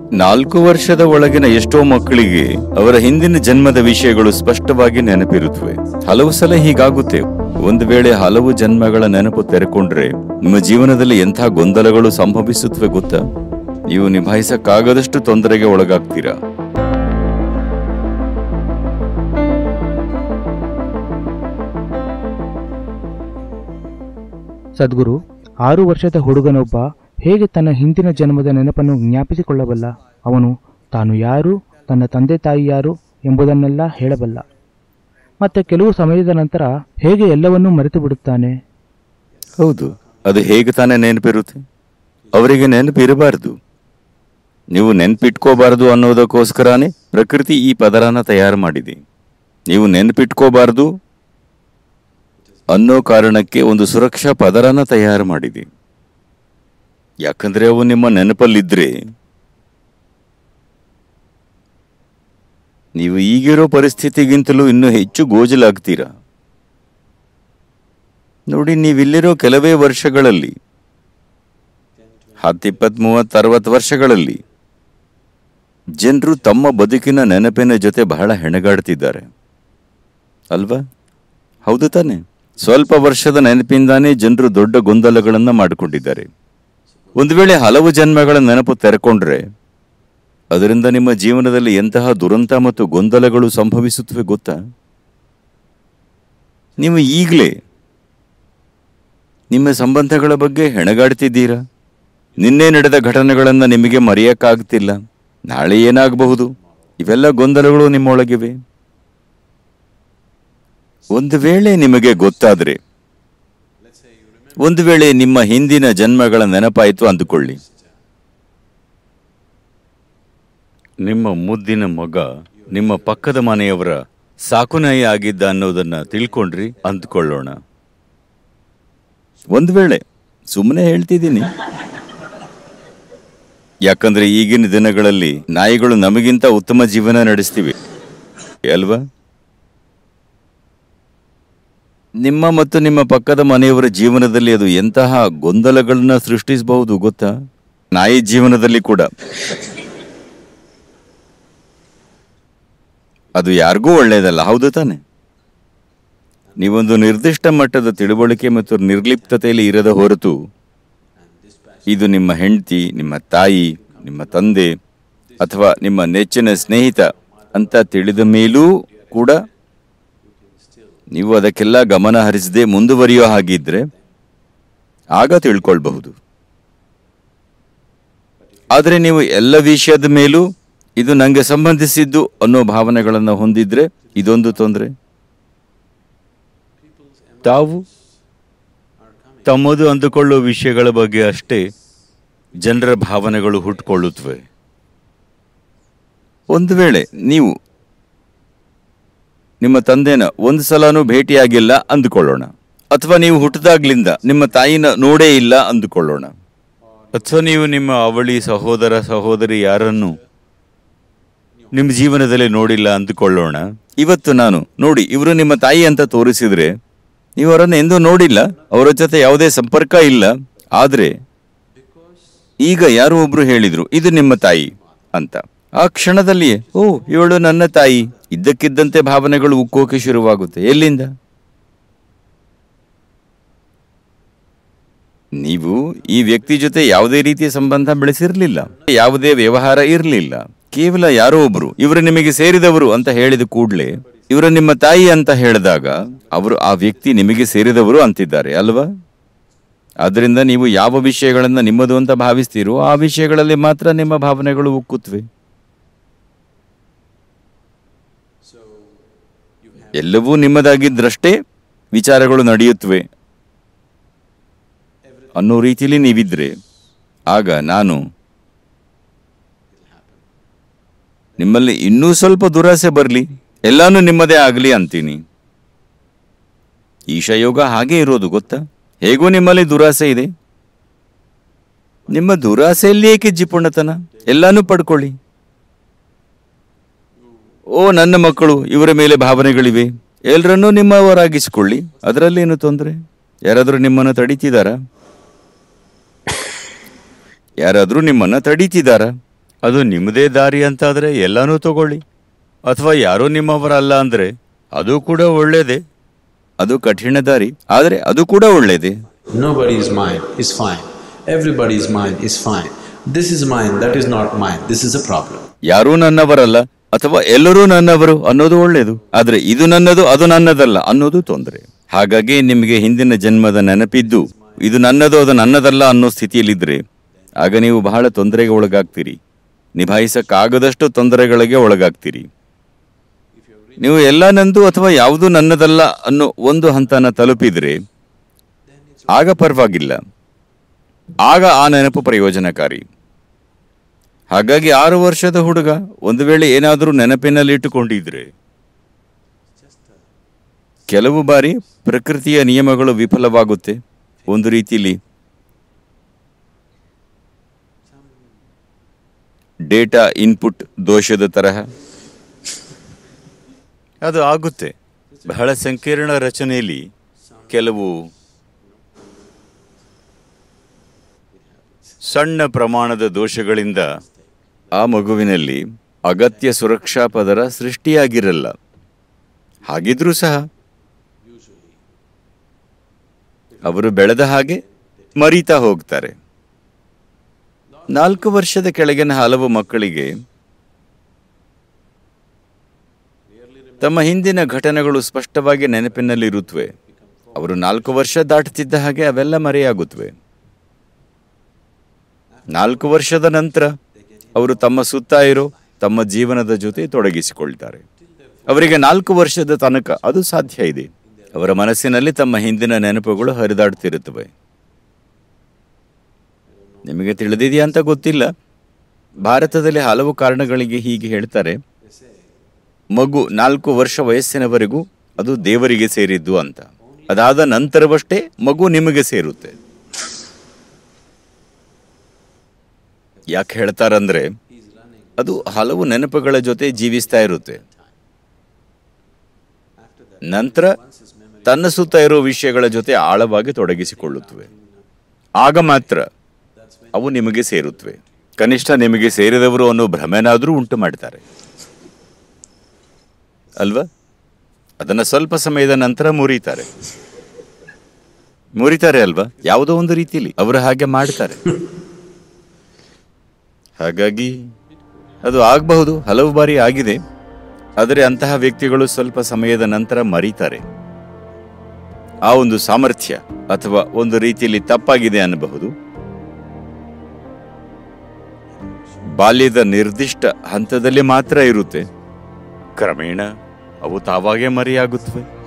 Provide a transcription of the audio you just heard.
ನಾಲ್ಕು ವರ್ಷದ ಒಳಗಿನ ಎಷ್ಟೋ ಮಕ್ಕಳಿಗೆ ಅವರ ಹಿಂದಿನ ಜನ್ಮದ ವಿಷಯಗಳು ಸ್ಪಷ್ಟವಾಗಿ ನೆನಪಿರುತ್ತವೆ ಹಲವು ಸಲ ಹೀಗಾಗುತ್ತೆ ಒಂದು ವೇಳೆ ಹಲವು ಜನ್ಮಗಳ ನೆನಪು ತೆರೆಕೊಂಡ್ರೆ ನಿಮ್ಮ ಜೀವನದಲ್ಲಿ ಎಂಥ ಗೊಂದಲಗಳು ಸಂಭವಿಸುತ್ತವೆ ಗೊತ್ತಾ ನೀವು ನಿಭಾಯಿಸಕ್ಕಾಗದಷ್ಟು ತೊಂದರೆಗೆ ಒಳಗಾಗ್ತೀರಾ ಸದ್ಗುರು ಆರು ವರ್ಷದ ಹುಡುಗನೊಬ್ಬ ಹೇಗೆ ತನ್ನ ಹಿಂದಿನ ಜನ್ಮದ ನೆನಪನ್ನು ಜ್ಞಾಪಿಸಿಕೊಳ್ಳಬಲ್ಲ ಅವನು ತಾನು ಯಾರು ತನ್ನ ತಂದೆ ತಾಯಿ ಯಾರು ಎಂಬುದನ್ನೆಲ್ಲ ಹೇಳಬಲ್ಲ ಮತ್ತೆ ಕೆಲವು ಸಮಯದ ನಂತರ ಹೇಗೆ ಎಲ್ಲವನ್ನೂ ಮರೆತು ಬಿಡುತ್ತಾನೆ ಹೌದು ಅದು ಹೇಗೆ ತಾನೇ ನೆನಪಿರುತ್ತೆ ಅವರಿಗೆ ನೆನಪಿರಬಾರದು ನೀವು ನೆನ್ಪಿಟ್ಕೋಬಾರದು ಅನ್ನೋದಕ್ಕೋಸ್ಕರನೇ ಪ್ರಕೃತಿ ಈ ಪದರನ ತಯಾರು ಮಾಡಿದೆ ನೀವು ನೆನ್ಪಿಟ್ಕೋಬಾರದು ಅನ್ನೋ ಕಾರಣಕ್ಕೆ ಒಂದು ಸುರಕ್ಷಾ ಪದರನ ತಯಾರು ಮಾಡಿದೆ ಯಾಕಂದ್ರೆ ಅವು ನಿಮ್ಮ ನೆನಪಲ್ಲಿದ್ರೆ ನೀವು ಈಗಿರೋ ಪರಿಸ್ಥಿತಿಗಿಂತಲೂ ಇನ್ನೂ ಹೆಚ್ಚು ಗೋಜಲಾಗ್ತೀರಾ ನೋಡಿ ನೀವಿಲ್ಲಿರೋ ಕೆಲವೇ ವರ್ಷಗಳಲ್ಲಿ ಹತ್ತಿಪ್ಪತ್ ಮೂವತ್ತು ಅರವತ್ತು ವರ್ಷಗಳಲ್ಲಿ ಜನರು ತಮ್ಮ ಬದುಕಿನ ನೆನಪಿನ ಜೊತೆ ಬಹಳ ಹೆಣಗಾಡ್ತಿದ್ದಾರೆ ಅಲ್ವಾ ಹೌದು ತಾನೆ ಸ್ವಲ್ಪ ವರ್ಷದ ನೆನಪಿಂದಾನೇ ಜನರು ದೊಡ್ಡ ಗೊಂದಲಗಳನ್ನ ಮಾಡಿಕೊಂಡಿದ್ದಾರೆ ಒಂದು ವೇಳೆ ಹಲವು ಜನ್ಮಗಳ ನೆನಪು ತೆರೆಕೊಂಡ್ರೆ ಅದರಿಂದ ನಿಮ್ಮ ಜೀವನದಲ್ಲಿ ಎಂತಹ ದುರಂತ ಮತ್ತು ಗೊಂದಲಗಳು ಸಂಭವಿಸುತ್ತವೆ ಗೊತ್ತಾ ನೀವು ಈಗಲೇ ನಿಮ್ಮ ಸಂಬಂಧಗಳ ಬಗ್ಗೆ ಹೆಣಗಾಡ್ತಿದ್ದೀರಾ ನಿನ್ನೆ ನಡೆದ ಘಟನೆಗಳನ್ನ ನಿಮಗೆ ಮರೆಯಕ್ಕಾಗ್ತಿಲ್ಲ ನಾಳೆ ಏನಾಗಬಹುದು ಇವೆಲ್ಲ ಗೊಂದಲಗಳು ನಿಮ್ಮೊಳಗಿವೆ ಒಂದು ವೇಳೆ ನಿಮಗೆ ಗೊತ್ತಾದ್ರೆ ಒಂದು ವೇಳೆ ನಿಮ್ಮ ಹಿಂದಿನ ಜನ್ಮಗಳ ನೆನಪಾಯಿತು ಅಂದುಕೊಳ್ಳಿ ನಿಮ್ಮ ಮುದ್ದಿನ ಮಗ ನಿಮ್ಮ ಪಕ್ಕದ ಮನೆಯವರ ಸಾಕುನಾಯಿ ಆಗಿದ್ದ ಅನ್ನೋದನ್ನ ತಿಳ್ಕೊಂಡ್ರಿ ಅಂದ್ಕೊಳ್ಳೋಣ ಒಂದು ವೇಳೆ ಸುಮ್ಮನೆ ಹೇಳ್ತಿದ್ದೀನಿ ಯಾಕಂದ್ರೆ ಈಗಿನ ದಿನಗಳಲ್ಲಿ ನಾಯಿಗಳು ನಮಗಿಂತ ಉತ್ತಮ ಜೀವನ ನಡೆಸ್ತಿವೆ ಅಲ್ವಾ ನಿಮ್ಮ ಮತ್ತು ನಿಮ್ಮ ಪಕ್ಕದ ಮನೆಯವರ ಜೀವನದಲ್ಲಿ ಅದು ಎಂತಹ ಗೊಂದಲಗಳನ್ನ ಸೃಷ್ಟಿಸಬಹುದು ಗೊತ್ತಾ ನಾಯಿ ಜೀವನದಲ್ಲಿ ಕೂಡ ಅದು ಯಾರಿಗೂ ಒಳ್ಳೆಯದಲ್ಲ ಹೌದು ತಾನೆ ನೀವೊಂದು ನಿರ್ದಿಷ್ಟ ಮಟ್ಟದ ತಿಳುವಳಿಕೆ ಮತ್ತು ನಿರ್ಲಿಪ್ತತೆಯಲ್ಲಿ ಇರದ ಹೊರತು ಇದು ನಿಮ್ಮ ಹೆಂಡತಿ ನಿಮ್ಮ ತಾಯಿ ನಿಮ್ಮ ತಂದೆ ಅಥವಾ ನಿಮ್ಮ ನೆಚ್ಚಿನ ಸ್ನೇಹಿತ ಅಂತ ತಿಳಿದ ಮೇಲೂ ಕೂಡ ನೀವು ಅದಕ್ಕೆಲ್ಲ ಗಮನ ಹರಿಸದೆ ಮುಂದುವರಿಯೋ ಹಾಗಿದ್ರೆ ಆಗ ತಿಳ್ಕೊಳ್ಬಹುದು ಆದರೆ ನೀವು ಎಲ್ಲ ವಿಷಯದ ಮೇಲೂ ಇದು ನಂಗೆ ಸಂಬಂಧಿಸಿದ್ದು ಅನ್ನೋ ಭಾವನೆಗಳನ್ನು ಹೊಂದಿದ್ರೆ ಇದೊಂದು ತೊಂದರೆ ತಾವು ತಮ್ಮದು ಅಂದುಕೊಳ್ಳುವ ವಿಷಯಗಳ ಬಗ್ಗೆ ಅಷ್ಟೇ ಜನರ ಭಾವನೆಗಳು ಹುಟ್ಟುಕೊಳ್ಳುತ್ತವೆ ಒಂದು ವೇಳೆ ನೀವು ನಿಮ್ಮ ತಂದೆನ ಒಂದು ಸಲನೂ ಭೇಟಿಯಾಗಿಲ್ಲ ಅಂದುಕೊಳ್ಳೋಣ ಅಥವಾ ನೀವು ಹುಟ್ಟಿದಾಗ್ಲಿಂದ ನಿಮ್ಮ ತಾಯಿನ ನೋಡೇ ಇಲ್ಲ ಅಂದುಕೊಳ್ಳೋಣ ಅಥವಾ ನೀವು ನಿಮ್ಮ ಅವಳಿ ಸಹೋದರ ಸಹೋದರಿ ಯಾರನ್ನು ನಿಮ್ಮ ಜೀವನದಲ್ಲಿ ನೋಡಿಲ್ಲ ಅಂದುಕೊಳ್ಳೋಣ ಇವತ್ತು ನಾನು ನೋಡಿ ಇವರು ನಿಮ್ಮ ತಾಯಿ ಅಂತ ತೋರಿಸಿದ್ರೆ ನೀವು ಅವರನ್ನು ಎಂದೂ ನೋಡಿಲ್ಲ ಅವರ ಜೊತೆ ಯಾವುದೇ ಸಂಪರ್ಕ ಇಲ್ಲ ಆದ್ರೆ ಈಗ ಯಾರೋ ಒಬ್ರು ಹೇಳಿದ್ರು ಇದು ನಿಮ್ಮ ತಾಯಿ ಅಂತ ಆ ಕ್ಷಣದಲ್ಲಿಯೇ ಓ ಇವಳು ನನ್ನ ತಾಯಿ ಇದ್ದಕ್ಕಿದ್ದಂತೆ ಭಾವನೆಗಳು ಉಕ್ಕೋಕೆ ಶುರುವಾಗುತ್ತೆ ಎಲ್ಲಿಂದ ನೀವು ಈ ವ್ಯಕ್ತಿ ಜೊತೆ ಯಾವುದೇ ರೀತಿಯ ಸಂಬಂಧ ಬೆಳೆಸಿರ್ಲಿಲ್ಲ ಯಾವುದೇ ವ್ಯವಹಾರ ಇರಲಿಲ್ಲ ಕೇವಲ ಯಾರೋ ಒಬ್ರು ಇವರು ನಿಮಗೆ ಸೇರಿದವರು ಅಂತ ಹೇಳಿದ ಕೂಡಲೇ ಇವರು ನಿಮ್ಮ ತಾಯಿ ಅಂತ ಹೇಳಿದಾಗ ಅವರು ಆ ವ್ಯಕ್ತಿ ನಿಮಗೆ ಸೇರಿದವರು ಅಂತಿದ್ದಾರೆ ಅಲ್ವಾ ಆದ್ರಿಂದ ನೀವು ಯಾವ ವಿಷಯಗಳನ್ನ ನಿಮ್ಮದು ಅಂತ ಭಾವಿಸ್ತೀರೋ ಆ ವಿಷಯಗಳಲ್ಲಿ ಮಾತ್ರ ನಿಮ್ಮ ಭಾವನೆಗಳು ಉಕ್ಕುತ್ತವೆ ಎಲ್ಲವೂ ನಿಮ್ಮದಾಗಿದ್ದರಷ್ಟೇ ವಿಚಾರಗಳು ನಡೆಯುತ್ತವೆ ಅನ್ನೋ ರೀತಿಯಲ್ಲಿ ನೀವಿದ್ರೆ ಆಗ ನಾನು ನಿಮ್ಮಲ್ಲಿ ಇನ್ನೂ ಸ್ವಲ್ಪ ದುರಾಸೆ ಬರಲಿ ಎಲ್ಲಾನು ನಿಮ್ಮದೇ ಆಗಲಿ ಅಂತೀನಿ ಈಶಯೋಗ ಹಾಗೆ ಇರೋದು ಗೊತ್ತಾ ಹೇಗೂ ನಿಮ್ಮಲ್ಲಿ ದುರಾಸೆ ಇದೆ ನಿಮ್ಮ ದುರಾಸೆಯಲ್ಲಿ ಏಕೆ ಜಿಪುಣತನ ಎಲ್ಲಾನು ಪಡ್ಕೊಳ್ಳಿ ಓ ನನ್ನ ಮಕ್ಕಳು ಇವರ ಮೇಲೆ ಭಾವನೆಗಳಿವೆ ಎಲ್ಲರನ್ನೂ ನಿಮ್ಮವರಾಗಿಸಿಕೊಳ್ಳಿ ಅದರಲ್ಲೇನು ತೊಂದರೆ ಯಾರಾದರೂ ನಿಮ್ಮನ್ನು ತಡೀತಿದಾರಾ ಯಾರಾದರೂ ನಿಮ್ಮನ್ನ ತಡೀತಿದಾರಾ ಅದು ನಿಮ್ಮದೇ ದಾರಿ ಅಂತಾದರೆ ಎಲ್ಲನೂ ತಗೊಳ್ಳಿ ಅಥವಾ ಯಾರೂ ನಿಮ್ಮವರಲ್ಲ ಅಂದರೆ ಅದು ಕೂಡ ಒಳ್ಳೆಯದೇ ಅದು ಕಠಿಣ ದಾರಿ ಆದರೆ ಅದು ಕೂಡ ಒಳ್ಳೆಯದೇ Nobody's mine is fine. Everybody's mine is fine. This is mine, that is not mine. This is a problem. ಯಾರೂ ನನ್ನವರಲ್ಲ ಅಥವಾ ಎಲ್ಲರೂ ನನ್ನವರು ಅನ್ನೋದು ಒಳ್ಳೆಯದು ಆದರೆ ಇದು ನನ್ನದು ಅದು ನನ್ನದಲ್ಲ ಅನ್ನೋದು ತೊಂದರೆ ಹಾಗಾಗಿ ನಿಮಗೆ ಹಿಂದಿನ ಜನ್ಮದ ನೆನಪಿದ್ದು ಇದು ನನ್ನದು ಅದು ನನ್ನದಲ್ಲ ಅನ್ನೋ ಸ್ಥಿತಿಯಲ್ಲಿದ್ದರೆ ಆಗ ನೀವು ಬಹಳ ತೊಂದರೆಗೆ ಒಳಗಾಗ್ತೀರಿ ನಿಭಾಯಿಸಕ್ಕಾಗದಷ್ಟು ತೊಂದರೆಗಳಿಗೆ ಒಳಗಾಗ್ತೀರಿ ನೀವು ಎಲ್ಲ ನಂದು ಅಥವಾ ಯಾವುದು ನನ್ನದಲ್ಲ ಅನ್ನೋ ಒಂದು ಹಂತನ ತಲುಪಿದ್ರೆ ಆಗ ಪರವಾಗಿಲ್ಲ ಆಗ ಆ ನೆನಪು ಪ್ರಯೋಜನಕಾರಿ ಹಾಗಾಗಿ ಆರು ವರ್ಷದ ಹುಡುಗ ಒಂದು ವೇಳೆ ಏನಾದರೂ ನೆನಪಿನಲ್ಲಿ ಇಟ್ಟುಕೊಂಡಿದ್ರೆ ಕೆಲವು ಬಾರಿ ಪ್ರಕೃತಿಯ ನಿಯಮಗಳು ವಿಫಲವಾಗುತ್ತೆ ಒಂದು ರೀತಿಲಿ ಡೇಟಾ ಇನ್ಪುಟ್ ದೋಷದ ತರಹ ಅದು ಆಗುತ್ತೆ ಬಹಳ ಸಂಕೀರ್ಣ ರಚನೆಯಲ್ಲಿ ಕೆಲವು ಸಣ್ಣ ಪ್ರಮಾಣದ ದೋಷಗಳಿಂದ ಆ ಮಗುವಿನಲ್ಲಿ ಅಗತ್ಯ ಸುರಕ್ಷಾ ಪದರ ಸೃಷ್ಟಿಯಾಗಿರಲ್ಲ ಹಾಗಿದ್ರೂ ಸಹ ಅವರು ಬೆಳೆದ ಹಾಗೆ ಮರೀತಾ ಹೋಗ್ತಾರೆ ನಾಲ್ಕು ವರ್ಷದ ಕೆಳಗಿನ ಹಲವು ಮಕ್ಕಳಿಗೆ ತಮ್ಮ ಹಿಂದಿನ ಘಟನೆಗಳು ಸ್ಪಷ್ಟವಾಗಿ ನೆನಪಿನಲ್ಲಿರುತ್ತವೆ ಅವರು ನಾಲ್ಕು ವರ್ಷ ದಾಟುತ್ತಿದ್ದ ಹಾಗೆ ಅವೆಲ್ಲ ಮರೆಯಾಗುತ್ತವೆ ನಾಲ್ಕು ವರ್ಷದ ನಂತರ ಅವರು ತಮ್ಮ ಸುತ್ತ ಇರೋ ತಮ್ಮ ಜೀವನದ ಜೊತೆ ತೊಡಗಿಸಿಕೊಳ್ತಾರೆ ಅವರಿಗೆ ನಾಲ್ಕು ವರ್ಷದ ತನಕ ಅದು ಸಾಧ್ಯ ಇದೆ ಅವರ ಮನಸ್ಸಿನಲ್ಲಿ ತಮ್ಮ ಹಿಂದಿನ ನೆನಪುಗಳು ಹರಿದಾಡ್ತಿರುತ್ತವೆ ನಿಮಗೆ ತಿಳಿದಿದೆಯಾ ಅಂತ ಗೊತ್ತಿಲ್ಲ ಭಾರತದಲ್ಲಿ ಹಲವು ಕಾರಣಗಳಿಗೆ ಹೀಗೆ ಹೇಳ್ತಾರೆ ಮಗು ನಾಲ್ಕು ವರ್ಷ ವಯಸ್ಸಿನವರೆಗೂ ಅದು ದೇವರಿಗೆ ಸೇರಿದ್ದು ಅಂತ ಅದಾದ ನಂತರವಷ್ಟೇ ಮಗು ನಿಮಗೆ ಸೇರುತ್ತೆ ಯಾಕೆ ಹೇಳ್ತಾರಂದ್ರೆ ಅದು ಹಲವು ನೆನಪುಗಳ ಜೊತೆ ಜೀವಿಸ್ತಾ ಇರುತ್ತೆ ನಂತರ ತನ್ನ ಸುತ್ತ ಇರೋ ವಿಷಯಗಳ ಜೊತೆ ಆಳವಾಗಿ ತೊಡಗಿಸಿಕೊಳ್ಳುತ್ತವೆ ಆಗ ಮಾತ್ರ ಅವು ನಿಮಗೆ ಸೇರುತ್ತವೆ ಕನಿಷ್ಠ ನಿಮಗೆ ಸೇರಿದವರು ಅನ್ನೋ ಭ್ರಮೆನಾದರೂ ಉಂಟು ಮಾಡ್ತಾರೆ ಅಲ್ವಾ ಅದನ್ನ ಸ್ವಲ್ಪ ಸಮಯದ ನಂತರ ಮುರಿತಾರೆ ಮುರಿತಾರೆ ಅಲ್ವಾ ಯಾವುದೋ ಒಂದು ರೀತಿಯಲ್ಲಿ ಅವರು ಹಾಗೆ ಮಾಡ್ತಾರೆ ಹಾಗಾಗಿ ಅದು ಆಗಬಹುದು ಹಲವು ಬಾರಿ ಆಗಿದೆ ಆದರೆ ಅಂತಹ ವ್ಯಕ್ತಿಗಳು ಸ್ವಲ್ಪ ಸಮಯದ ನಂತರ ಮರೀತಾರೆ ಆ ಒಂದು ಸಾಮರ್ಥ್ಯ ಅಥವಾ ಒಂದು ರೀತಿಯಲ್ಲಿ ತಪ್ಪಾಗಿದೆ ಅನ್ನಬಹುದು ಬಾಲ್ಯದ ನಿರ್ದಿಷ್ಟ ಹಂತದಲ್ಲಿ ಮಾತ್ರ ಇರುತ್ತೆ ಕ್ರಮೇಣ ಅವು ತಾವಾಗೇ ಮರೆಯಾಗುತ್ತವೆ